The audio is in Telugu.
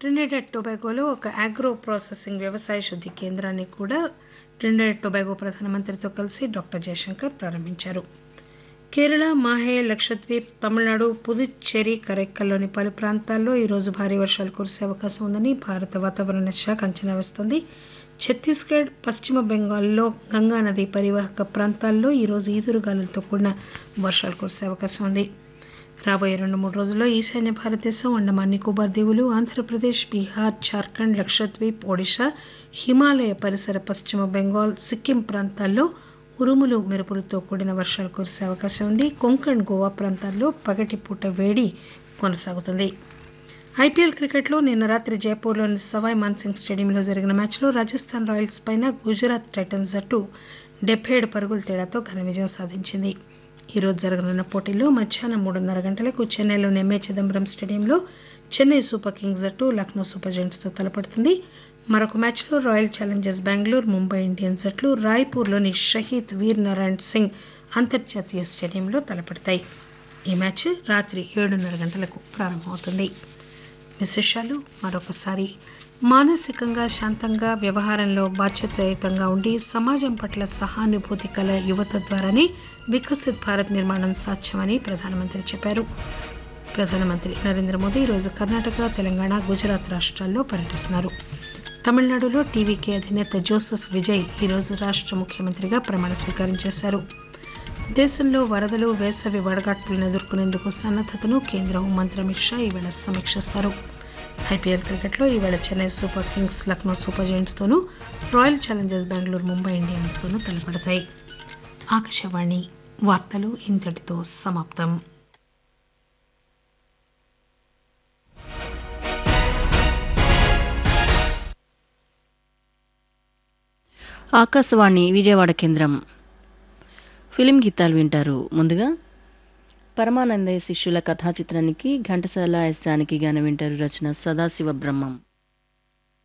ట్రినిడెడ్ టొబాగోలో ఒక ఆగ్రో ప్రాసెసింగ్ వ్యవసాయ శుద్ధి కేంద్రాన్ని కూడా ట్రినిడెడ్ టొబాగో ప్రధానమంత్రితో కలిసి డాక్టర్ జయశంకర్ ప్రారంభించారు కేరళ మాహే లక్షద్వీప్ తమిళనాడు పుదుచ్చేరి కరైక్కల్లోని పలు ప్రాంతాల్లో ఈరోజు భారీ వర్షాలు కురిసే అవకాశం ఉందని భారత వాతావరణ శాఖ అంచనా వేస్తోంది ఛత్తీస్గఢ్ పశ్చిమ బెంగాల్లో గంగానది పరివాహక ప్రాంతాల్లో ఈరోజు ఈదురుగాలులతో కూడిన వర్షాలు కురిసే అవకాశం ఉంది రాబోయే రెండు మూడు రోజుల్లో ఈశాన్య భారతదేశం అండమాన్ నికోబార్ దీవులు ఆంధ్రప్రదేశ్ బీహార్ జార్ఖండ్ లక్షద్వీప్ ఒడిశా హిమాలయ పరిసర పశ్చిమ బెంగాల్ సిక్కిం ప్రాంతాల్లో ఉరుములు మెరుపులతో కూడిన వర్షాలు కురిసే అవకాశం ఉంది కొంకణ్ గోవా ప్రాంతాల్లో పగటిపూట వేడి కొనసాగుతుంది ఐపీఎల్ క్రికెట్లో నిన్న రాత్రి జైపూర్లోని సవాయ్ మాన్సింగ్ స్టేడియంలో జరిగిన మ్యాచ్లో రాజస్థాన్ రాయల్స్ పైన గుజరాత్ టైటన్స్ జట్టు డెబ్బై ఏడు పరుగుల తేడాతో ఘన విజయం సాధించింది ఈరోజు జరగనున్న పోటీల్లో మధ్యాహ్నం మూడున్నర గంటలకు చెన్నైలోని ఎంఏ చిదంబరం స్టేడియంలో చెన్నై సూపర్ కింగ్స్ జట్టు లక్నో సూపర్ జెయింట్స్తో తలపడుతుంది మరొక మ్యాచ్లో royal challengers Bengaluru Mumbai Indians జట్లు రాయ్పూర్లోని షహీద్ వీర్ నారాయణ్ సింగ్ అంతర్జాతీయ స్టేడియంలో తలపడతాయి ఈ మ్యాచ్ రాత్రి ఏడున్నర గంటలకు ప్రారంభమవుతుంది విశేషాలు మరొకసారి మానసికంగా శాంతంగా వ్యవహారంలో బాధ్యతాయుతంగా ఉండి సమాజం పట్ల సహానుభూతి కల యువత ద్వారానే వికసిత్ భారత్ నిర్మాణం సాధ్యమని ప్రధానమంత్రి చెప్పారు ప్రధానమంత్రి నరేంద్ర మోదీ ఈరోజు కర్ణాటక తెలంగాణ గుజరాత్ రాష్ట్రాల్లో పర్యటిస్తున్నారు తమిళనాడులో టీవీకే అధినేత జోసెఫ్ విజయ్ ఈరోజు రాష్ట్ర ముఖ్యమంత్రిగా ప్రమాణ స్వీకారం చేశారు దేశంలో వరదలు వేసవి వడగాడ్పులను ఎదుర్కొనేందుకు సన్నద్దతను కేంద్ర హోంమంత్రి అమిత్ షా ఈవేళ సమీక్షిస్తారు ఐపీఎల్ క్రికెట్లో ఈవేళ Chennai super kings Lucknow super జెయింట్స్తోనూ రాయల్ ఛాలెంజర్స్ బెంగళూరు ముంబై ఇండియన్స్తోనూ తలపడతాయి ఆకాశవాణి వార్తలు ఇంతటితో సమాప్తం ఆకాశవాణి విజయవాడ కేంద్రం ఫిలిం గీతాలు వింటారు ముందుగా పరమానందయ్య శిష్యుల కథా చిత్రానికి ఘంటసాల ఎస్ జానకి గాన వింటారు రచన సదాశివ బ్రహ్మం